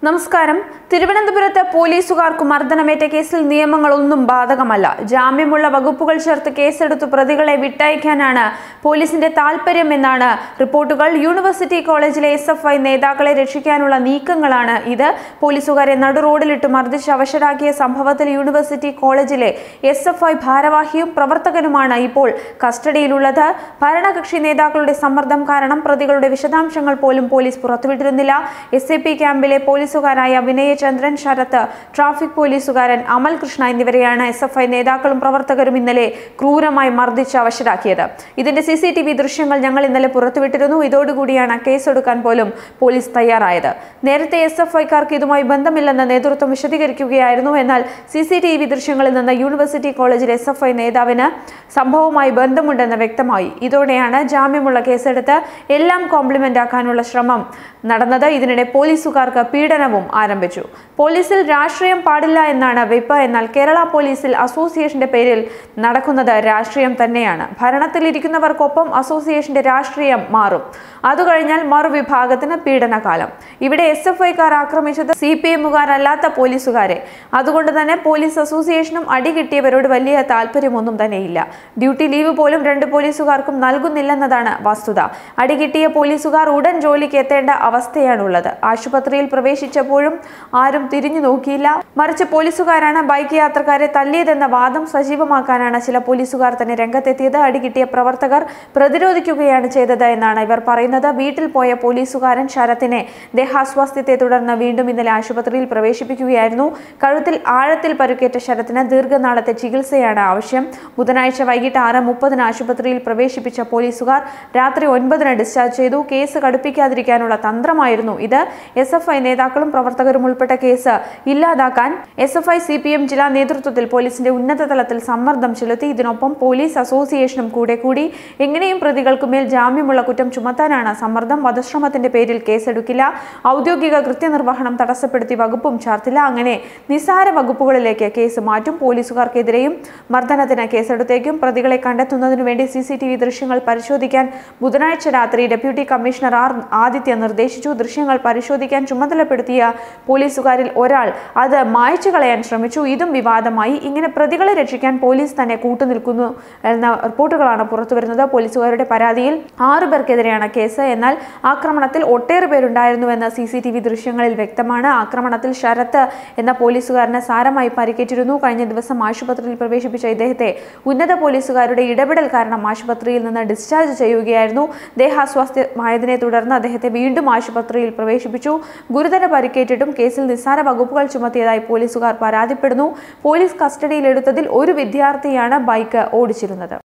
നമസ്കാരം തിരുവനന്തപുരത്ത് പോലീസുകാർക്ക് മർദ്ദനമേറ്റ കേസിൽ നിയമങ്ങളൊന്നും ബാധകമല്ല ജാമ്യമുള്ള വകുപ്പുകൾ ചേർത്ത് കേസെടുത്ത് പ്രതികളെ വിട്ടയക്കാനാണ് പോലീസിന്റെ താൽപര്യമെന്നാണ് റിപ്പോർട്ടുകൾ യൂണിവേഴ്സിറ്റി കോളേജിലെ എസ് എഫ് ഐ നേതാക്കളെ രക്ഷിക്കാനുള്ള നീക്കങ്ങളാണ് ഇത് പോലീസുകാരെ നടുറോഡിലിട്ട് മർദ്ദിച്ച് അവശരാക്കിയ സംഭവത്തിൽ യൂണിവേഴ്സിറ്റി കോളേജിലെ എസ് എഫ് ഐ ഭാരവാഹിയും പ്രവർത്തകനുമാണ് ഇപ്പോൾ കസ്റ്റഡിയിലുള്ളത് ഭരണകക്ഷി നേതാക്കളുടെ സമ്മർദ്ദം കാരണം പ്രതികളുടെ വിശദാംശങ്ങൾ പോലും പോലീസ് പുറത്തുവിട്ടിരുന്നില്ല എസ് എ പി ക്യാമ്പിലെ പോലീസുകാരായ വിനയചന്ദ്രൻ ശരത്ത് ട്രാഫിക് പോലീസുകാരൻ അമൽ കൃഷ്ണ എന്നിവരെയാണ് എസ് എഫ് ഐ നേതാക്കളും പ്രവർത്തകരും ഇന്നലെ ക്രൂരമായി മർദ്ദിച്ച് അവശരാക്കിയത് ഇതിന്റെ സി സി ടി വി ദൃശ്യങ്ങൾ ഞങ്ങൾ ഇന്നലെ പുറത്തുവിട്ടിരുന്നു ഇതോടുകൂടിയാണ് കേസെടുക്കാൻ പോലും പോലീസ് തയ്യാറായത് നേരത്തെ എസ് എഫ് ഐക്കാർക്ക് ഇതുമായി ബന്ധമില്ലെന്ന് നേതൃത്വം വിശദീകരിക്കുകയായിരുന്നു എന്നാൽ സി സി ടി വി ദൃശ്യങ്ങളിൽ നിന്ന് യൂണിവേഴ്സിറ്റി കോളേജിലെ എസ് എഫ് ഐ നേതാവിന് സംഭവവുമായി ബന്ധമുണ്ടെന്ന് വ്യക്തമായി ഇതോടെയാണ് ജാമ്യമുള്ള കേസെടുത്ത് എല്ലാം കോംപ്ലിമെന്റ് ആക്കാനുള്ള ശ്രമം നടന്നത് ഇതിനിടെ പോലീസുകാർക്ക് പീഡനവും ആരംഭിച്ചു പോലീസിൽ രാഷ്ട്രീയം പാടില്ല എന്നാണ് വെപ്പ് എന്നാൽ കേരള പോലീസിൽ അസോസിയേഷന്റെ പേരിൽ നടക്കുന്നത് രാഷ്ട്രീയം തന്നെയാണ് ഭരണത്തിലിരിക്കുന്നവർക്കൊപ്പം അസോസിയേഷന്റെ രാഷ്ട്രീയം മാറും അത് കഴിഞ്ഞാൽ മറുവിഭാഗത്തിന് പീഡനകാലം ഇവിടെ എസ് എഫ് ഐക്കാർ ആക്രമിച്ചത് സി പി എമ്മുകാരല്ലാത്ത പോലീസുകാരെ അതുകൊണ്ട് തന്നെ പോലീസ് അസോസിയേഷനും അടി കിട്ടിയവരോട് വലിയ താല്പര്യമൊന്നും തന്നെയില്ല ഡ്യൂട്ടി ലീവ് പോലും രണ്ട് പോലീസുകാർക്കും നൽകുന്നില്ലെന്നതാണ് വസ്തുത അടി കിട്ടിയ പോലീസുകാർ ഉടൻ ജോലിക്ക് എത്തേണ്ട അവസ്ഥയാണുള്ളത് ആശുപത്രിയിൽ പ്രവേശിച്ചപ്പോഴും ആരും തിരിഞ്ഞു നോക്കിയില്ല മറിച്ച് പോലീസുകാരാണ് ബൈക്ക് യാത്രക്കാരെ തല്ലിയതെന്ന വാദം സജീവമാക്കാനാണ് ചില പോലീസുകാർ തന്നെ രംഗത്തെത്തിയത് അടി കിട്ടിയ പ്രവർത്തകർ പ്രതിരോധിക്കുകയാണ് ചെയ്തത് എന്നാണ് ഇവർ പറയുന്നത് വീട്ടിൽ പോയ പോലീസുകാരൻ ശരത്തിനെ ദേഹാസ്വാസ്ഥ്യത്തെ തുടർന്ന് വീണ്ടും ഇന്നലെ ആശുപത്രിയിൽ പ്രവേശിപ്പിക്കുകയായിരുന്നു കഴുത്തിൽ ആഴത്തിൽ പരുക്കേറ്റ ശരത്തിന് ദീർഘനാളത്തെ ചികിത്സയാണ് ആവശ്യം ബുധനാഴ്ച വൈകിട്ട് ആറ് മുപ്പതിന് ആശുപത്രിയിൽ പ്രവേശിപ്പിച്ച പോലീസുകാർ രാത്രി ഒൻപതിന് ഡിസ്ചാർജ് ചെയ്തു കേസ് കടുപ്പിക്കാതിരിക്കാനുള്ള തന്ത്രമായിരുന്നു ഇത് എസ് എഫ് ഐ നേതാക്കളും പ്രവർത്തകരും ഉൾപ്പെട്ട കേസ് ഇല്ലാതാക്കാൻ S F I C P M ജില്ലാ നേതൃത്വത്തിൽ പോലീസിന്റെ ഉന്നത തലത്തിൽ സമ്മർദ്ദം ചെലുത്തി ഇതിനൊപ്പം പോലീസ് അസോസിയേഷനും കൂടെ കൂടി എങ്ങനെയും പ്രതികൾക്ക് മേൽ ജാമ്യമുള്ള കുറ്റം ചുമത്താനാണ് സമ്മർദ്ദം വധശ്രമത്തിന്റെ പേരിൽ കേസെടുക്കില്ല ഔദ്യോഗിക കൃത്യനിർവഹണം തടസ്സപ്പെടുത്തി വകുപ്പും ചേർത്തില്ല അങ്ങനെ നിസ്സാര വകുപ്പുകളിലേക്ക് കേസ് മാറ്റും പോലീസുകാർക്കെതിരെയും മർദ്ദനത്തിന് കേസെടുത്തേക്കും പ്രതികളെ കണ്ടെത്തുന്നതിനു വേണ്ടി സി സി ടി വി ദൃശ്യങ്ങൾ പരിശോധിക്കാൻ ബുധനാഴ്ച രാത്രി ഡെപ്യൂട്ടി കമ്മീഷണർ ആർ ആദിത്യ നിർദ്ദേശിച്ചു ദൃശ്യങ്ങൾ പരിശോധിക്കാൻ ചുമതലപ്പെടുത്തിയ പോലീസുകാരിൽ ഒരാൾ അത് മായ്ച്ചു കളയാൻ ശ്രമിച്ചു ഇതും വിവാദമായി ഇങ്ങനെ പ്രതികളെ രക്ഷിക്കാൻ പോലീസ് തന്നെ കൂട്ടുനിൽക്കുന്നു എന്ന റിപ്പോർട്ടുകളാണ് പുറത്തുവരുന്നത് പോലീസുകാരുടെ പരാതിയിൽ ആറു പേർക്കെതിരെയാണ് കേസ് എന്നാൽ ആക്രമണത്തിൽ ഒട്ടേറെ പേരുണ്ടായിരുന്നുവെന്ന് സി സി ടി വി ദൃശ്യങ്ങളിൽ വ്യക്തമാണ് ആക്രമണത്തിൽ ശരത്ത് എന്ന പോലീസുകാരന് സാരമായി പരിക്കേറ്റിരുന്നു കഴിഞ്ഞ ദിവസം ആശുപത്രിയിൽ പ്രവേശിപ്പിച്ച ഇദ്ദേഹത്തെ ഉന്നത പോലീസുകാരുടെ ഇടപെടൽ കാരണം ആശുപത്രിയിൽ നിന്ന് ഡിസ്ചാർജ് ചെയ്യുകയായിരുന്നു ദേഹാസ്വാസ്ഥ്യമായതിനെ തുടർന്ന് അദ്ദേഹത്തെ വീണ്ടും ആശുപത്രിയിൽ പ്രവേശിപ്പിച്ചു ഗുരുതര പരിക്കേറ്റിട്ടും കേസിൽ നിസ്സാര വകുപ്പുകൾ ചുമത്തിയതായി പോലീസുകാർ പരാതിപ്പെടുന്നു പോലീസ് കസ്റ്റഡിയിലെടുത്തതിൽ ഒരു വിദ്യാർത്ഥിയാണ് ബൈക്ക് ഓടിച്ചിരുന്നത്